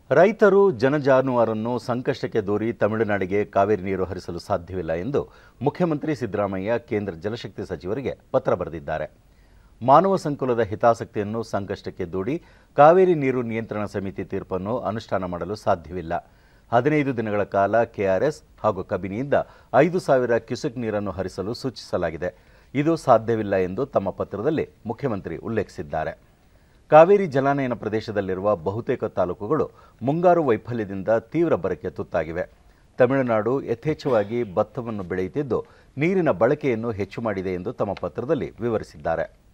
ರೈತರು ಜನಜಾನುವಾರನ್ನು ಸಂಕಷ್ಟಕ್ಕೆ ದೂರಿ ತಮಿಳುನಾಡಿಗೆ ಕಾವೇರಿ ನೀರು ಹರಿಸಲು ಸಾಧ್ಯವಿಲ್ಲ ಎಂದು ಮುಖ್ಯಮಂತ್ರಿ ಸಿದ್ದರಾಮಯ್ಯ ಕೇಂದ್ರ ಜಲಶಕ್ತಿ ಸಚಿವರಿಗೆ ಪತ್ರ ಬರೆದಿದ್ದಾರೆ ಮಾನವ ಸಂಕುಲದ ಹಿತಾಸಕ್ತಿಯನ್ನು ಸಂಕಷ್ಟಕ್ಕೆ ದೂಡಿ ಕಾವೇರಿ ನೀರು ನಿಯಂತ್ರಣ ಸಮಿತಿ ತೀರ್ಪನ್ನು ಅನುಷ್ಠಾನ ಮಾಡಲು ಸಾಧ್ಯವಿಲ್ಲ ಹದಿನೈದು ದಿನಗಳ ಕಾಲ ಕೆಆರ್ಎಸ್ ಹಾಗೂ ಕಬಿನಿಯಿಂದ ಐದು ಸಾವಿರ ಕ್ಯೂಸೆಕ್ ನೀರನ್ನು ಹರಿಸಲು ಸೂಚಿಸಲಾಗಿದೆ ಇದು ಸಾಧ್ಯವಿಲ್ಲ ಎಂದು ತಮ್ಮ ಪತ್ರದಲ್ಲಿ ಮುಖ್ಯಮಂತ್ರಿ ಉಲ್ಲೇಖಿಸಿದ್ದಾರೆ ಕಾವೇರಿ ಜಲಾನಯನ ಪ್ರದೇಶದಲ್ಲಿರುವ ಬಹುತೇಕ ತಾಲೂಕುಗಳು ಮುಂಗಾರು ವೈಫಲ್ಯದಿಂದ ತೀವ್ರ ಬರಕ್ಕೆ ತುತ್ತಾಗಿವೆ ತಮಿಳುನಾಡು ಯಥೇಚ್ಛವಾಗಿ ಭತ್ತವನ್ನು ಬೆಳೆಯುತ್ತಿದ್ದು ನೀರಿನ ಬಳಕೆಯನ್ನು ಹೆಚ್ಚು ಮಾಡಿದೆ ಎಂದು ತಮ್ಮ ಪತ್ರದಲ್ಲಿ ವಿವರಿಸಿದ್ದಾರೆ